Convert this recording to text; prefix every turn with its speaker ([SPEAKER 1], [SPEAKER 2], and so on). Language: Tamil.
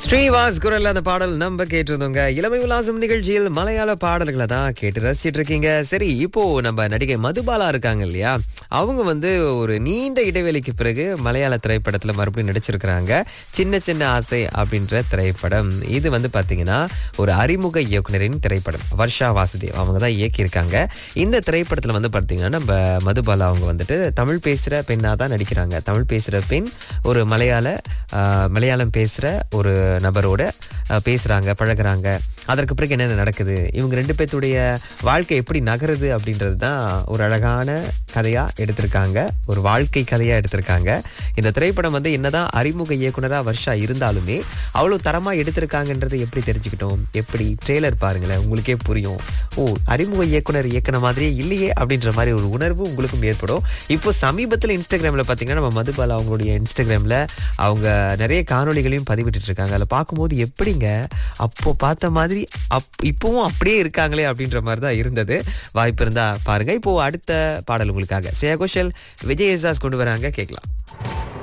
[SPEAKER 1] ஸ்ரீவாஸ் குரல் அந்த பாடல் நம்ம கேட்டிருந்தோங்க இளமை உல்லாசம் நிகழ்ச்சியில் மலையாள பாடல்களை தான் கேட்டு ரசிச்சிட்டு இருக்கீங்க சரி இப்போ நம்ம நடிகை மதுபாலா இருக்காங்க இல்லையா அவங்க வந்து ஒரு நீண்ட இடைவெளிக்கு பிறகு மலையாள திரைப்படத்துல மறுபடியும் நடிச்சிருக்கிறாங்க சின்ன சின்ன ஆசை அப்படின்ற திரைப்படம் இது வந்து பாத்தீங்கன்னா ஒரு அறிமுக இயக்குனரின் திரைப்படம் வர்ஷா வாசுதேவ் அவங்க தான் இயக்கியிருக்காங்க இந்த திரைப்படத்துல வந்து பாத்தீங்கன்னா நம்ம மதுபாலா அவங்க வந்துட்டு தமிழ் பேசுற பெண்ணா தான் நடிக்கிறாங்க தமிழ் பேசுற பெண் ஒரு மலையாள ஆஹ், மலையாளம் பேசுற ஒரு நபரோட ஆஹ், பேசுறாங்க பழகுறாங்க அதற்கு பிறகு என்னென்ன நடக்குது இவங்க ரெண்டு பேர்த்துடைய வாழ்க்கை எப்படி நகருது அப்படின்றது தான் ஒரு அழகான கதையா எடுத்திருக்காங்க ஒரு வாழ்க்கை கதையா எடுத்திருக்காங்க இந்த திரைப்படம் வந்து என்னதான் அறிமுக இயக்குனரா வர்ஷா இருந்தாலுமே அவ்வளவு தரமா எடுத்திருக்காங்கன்றது எப்படி தெரிஞ்சுக்கிட்டோம் எப்படி ட்ரெய்லர் பாருங்களேன் உங்களுக்கே புரியும் ஓ அறிமுக இயக்குனர் இயக்குன மாதிரியே இல்லையே அப்படின்ற மாதிரி ஒரு உணர்வு உங்களுக்கும் ஏற்படும் இப்போ சமீபத்தில் இன்ஸ்டாகிராம்ல பாத்தீங்கன்னா நம்ம மதுபாலா அவங்களுடைய இன்ஸ்டாகிராம்ல அவங்க நிறைய காணொளிகளையும் பதிவிட்டு இருக்காங்க அதில் பார்க்கும்போது எப்படிங்க அப்போ பார்த்த மாதிரி அப் இப்பவும் அப்படியே இருக்காங்களே அப்படின்ற மாதிரி தான் இருந்தது வாய்ப்பு இருந்தா பாருங்க இப்போ அடுத்த பாடல் உங்களுக்காக ஸ்ரேயா கோஷல் விஜய் யேசுதாஸ் கொண்டு வராங்க கேட்கலாம்